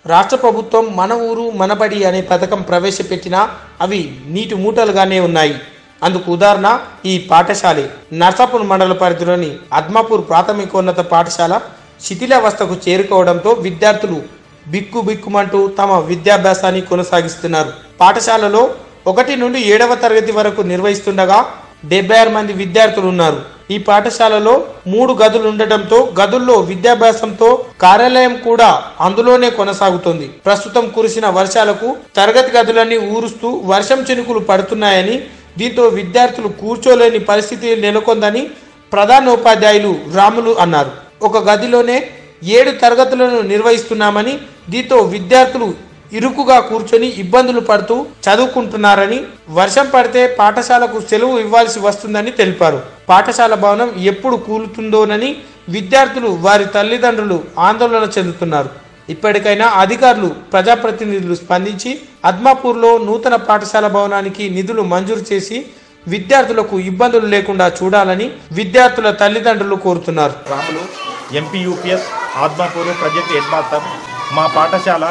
రాష్ట్ర ప్రభుత్వం మన ఊరు మనబడి అనే పథకం ప్రవేశపెట్టినా అవి నీటి మూటలుగానే ఉన్నాయి అందుకు ఉదాహరణ ఈ పాఠశాలే నర్సాపూర్ మండల పరిధిలోని అద్మాపూర్ ప్రాథమికోన్నత పాఠశాల శిథిలావస్థకు చేరుకోవడంతో విద్యార్థులు బిక్కు బిక్కుమంటూ తమ విద్యాభ్యాసాన్ని కొనసాగిస్తున్నారు పాఠశాలలో ఒకటి నుండి ఏడవ తరగతి వరకు నిర్వహిస్తుండగా డెబ్బై ఆరు మంది విద్యార్థులు ఉన్నారు ఈ పాఠశాలలో మూడు గదులు ఉండటంతో గదుల్లో విద్యాభ్యాసంతో కార్యాలయం కూడా అందులోనే కొనసాగుతుంది ప్రస్తుతం కురిసిన వర్షాలకు తరగతి గదులన్నీ ఊరుస్తూ వర్షం చినుకులు పడుతున్నాయని దీంతో విద్యార్థులు కూర్చోలేని పరిస్థితి నెలకొందని ప్రధానోపాధ్యాయులు రాములు అన్నారు ఒక గదిలోనే ఏడు తరగతులను నిర్వహిస్తున్నామని దీంతో విద్యార్థులు ఇరుకుగా కూర్చొని ఇబ్బందులు పడుతూ చదువుకుంటున్నారని వర్షం పడితే పాఠశాలకు సెలవు ఇవ్వాల్సి వస్తుందని తెలిపారు పాఠశాల భవనం ఎప్పుడు కూలుతుందోనని విద్యార్థులు వారి తల్లిదండ్రులు ఆందోళన చెందుతున్నారు ఇప్పటికైనా అధికారులు ప్రజాప్రతినిధులు స్పందించి అద్మాపూర్లో నూతన పాఠశాల భవనానికి నిధులు మంజూరు చేసి విద్యార్థులకు ఇబ్బందులు లేకుండా చూడాలని విద్యార్థుల తల్లిదండ్రులు కోరుతున్నారు Ramulu MP UPS Atmapur project head master మా పాఠశాల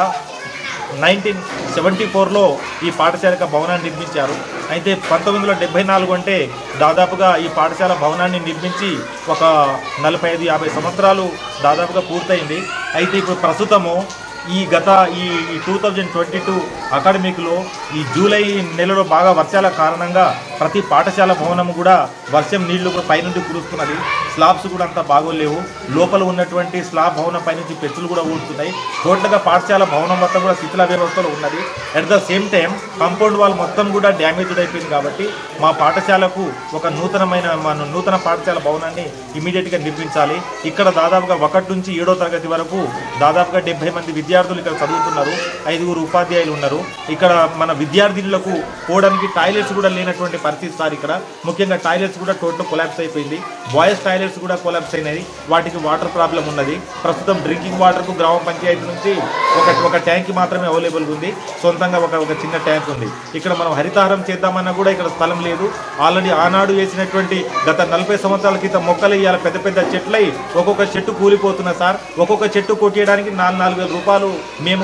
నైన్టీన్ సెవెంటీ ఫోర్లో ఈ పాఠశాల భవనాన్ని నిర్మించారు అయితే పంతొమ్మిది వందల డెబ్బై నాలుగు అంటే దాదాపుగా ఈ పాఠశాల భవనాన్ని నిర్మించి ఒక నలభై ఐదు యాభై సంవత్సరాలు దాదాపుగా పూర్తయింది అయితే ఇప్పుడు ప్రస్తుతము ఈ గత ఈ టూ థౌజండ్ ట్వంటీ టూ అకాడమిక్లో ఈ జూలై నెలలో బాగా వర్షాల కారణంగా ప్రతి పాఠశాల భవనం కూడా వర్షం నీళ్లు కూడా పైనుండి కురుస్తున్నది స్లాబ్స్ కూడా అంత బాగోలేవు లోపల ఉన్నటువంటి స్లాబ్ భవనం పైనుంచి పెచ్చులు కూడా ఊడుతున్నాయి టోటల్గా పాఠశాల భవనం మొత్తం కూడా శిథిల వ్యవస్థలో ఉన్నది at the same time compound wall మొత్తం కూడా డ్యామేజ్డ్ అయిపోయింది కాబట్టి మా పాఠశాలకు ఒక నూతనమైన మన నూతన పాఠశాల భవనాన్ని ఇమీడియట్గా నిర్మించాలి ఇక్కడ దాదాపుగా ఒకటి నుంచి ఏడో తరగతి వరకు దాదాపుగా డెబ్బై మంది విద్యార్థులు ఇక్కడ చదువుతున్నారు ఐదుగురు ఉపాధ్యాయులు ఉన్నారు ఇక్కడ మన విద్యార్థినులకు పోవడానికి టాయిలెట్స్ కూడా లేనటువంటి పరిస్థితి సార్ ఇక్కడ ముఖ్యంగా టాయిలెట్స్ కూడా టోటల్ కొలాప్స్ అయిపోయింది బాయ్స్ టాయిలెట్స్ కూడా కొలాప్స్ అయినాయి వాటికి వాటర్ ప్రాబ్లం ఉన్నది ప్రస్తుతం డ్రింకింగ్ వాటర్కు గ్రామ పంచాయతీ నుంచి ఒక ఒక ట్యాంక్ మాత్రమే అవైలబుల్ ఉంది సొంతంగా ఒక ఒక చిన్న ట్యాంక్ ఉంది ఇక్కడ మనం హరితహారం చేద్దామన్నా కూడా ఇక్కడ స్థలం లేదు ఆల్రెడీ ఆనాడు వేసినటువంటి గత నలభై సంవత్సరాల క్రితం మొక్కలు ఇవాళ పెద్ద పెద్ద చెట్లై ఒక్కొక్క చెట్టు కూలిపోతున్నా సార్ ఒక్కొక్క చెట్టు కొట్టేయడానికి నాలుగు నాలుగు వేల రూపాయలు మేము